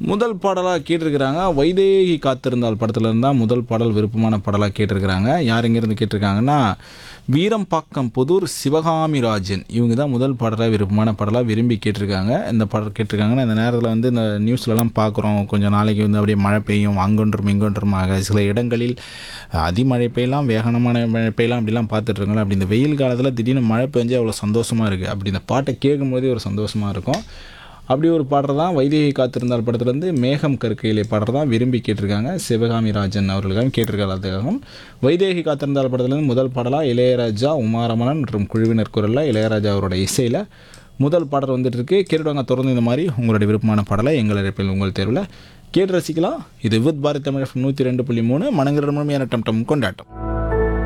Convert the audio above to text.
முதல் பாடலாக கேட்டிருக்கிறாங்க வைதேகி காத்திருந்தால் படத்துல இருந்தா முதல் பாடல் விருப்பமான பாடலாக கேட்டிருக்கிறாங்க யார் இங்கேருந்து கேட்டிருக்காங்கன்னா வீரம்பாக்கம் புதூர் சிவகாமி ராஜன் இவங்க தான் முதல் பாடலாக விருப்பமான பாடலாக விரும்பி கேட்டிருக்காங்க இந்த பாடல் கேட்டிருக்காங்கன்னா இந்த நேரத்தில் வந்து இந்த நியூஸ்லலாம் பார்க்குறோம் கொஞ்சம் நாளைக்கு வந்து அப்படியே மழை பெய்யும் அங்கொன்றும் இங்கொன்றுமாக சில இடங்களில் அதிமழை பெய்யலாம் வேகனமான மழை பெய்யலாம் அப்படிலாம் பார்த்துட்டு இருக்கோங்களா அப்படி இந்த வெயில் காலத்தில் திடீர்னு மழை பெஞ்சு அவ்வளோ சந்தோஷமாக இருக்குது அப்படி இந்த பாட்டை கேட்கும்போதே ஒரு சந்தோஷமாக இருக்கும் அப்படி ஒரு பாடல் தான் வைதேகி காத்திருந்தால் படத்துலேருந்து மேகம் கற்கையிலே பாடல் தான் விரும்பி கேட்டிருக்காங்க சிவகாமி ராஜன் அவர்களுக்காக கேட்டிருக்காரு அதுக்காகவும் வைதேகி காத்திருந்தால் படத்துலேருந்து முதல் பாடலாக இளையராஜா உமாரமணன் மற்றும் குழுவினர் குரலில் இளையராஜா அவரோட இசையில் முதல் பாடல் வந்துட்டு இருக்கு கேட்டுவாங்க தொடர்ந்து இந்த மாதிரி உங்களுடைய விருப்பமான பாடலை எங்கள் அழைப்பில் உங்கள் தேர்வில் கேட்டு ரசிக்கலாம் இது வித் பாரத் தமிழ் நூற்றி ரெண்டு புள்ளி மூணு மனங்கிற முழுமையான டம் டம் கொண்டாட்டம்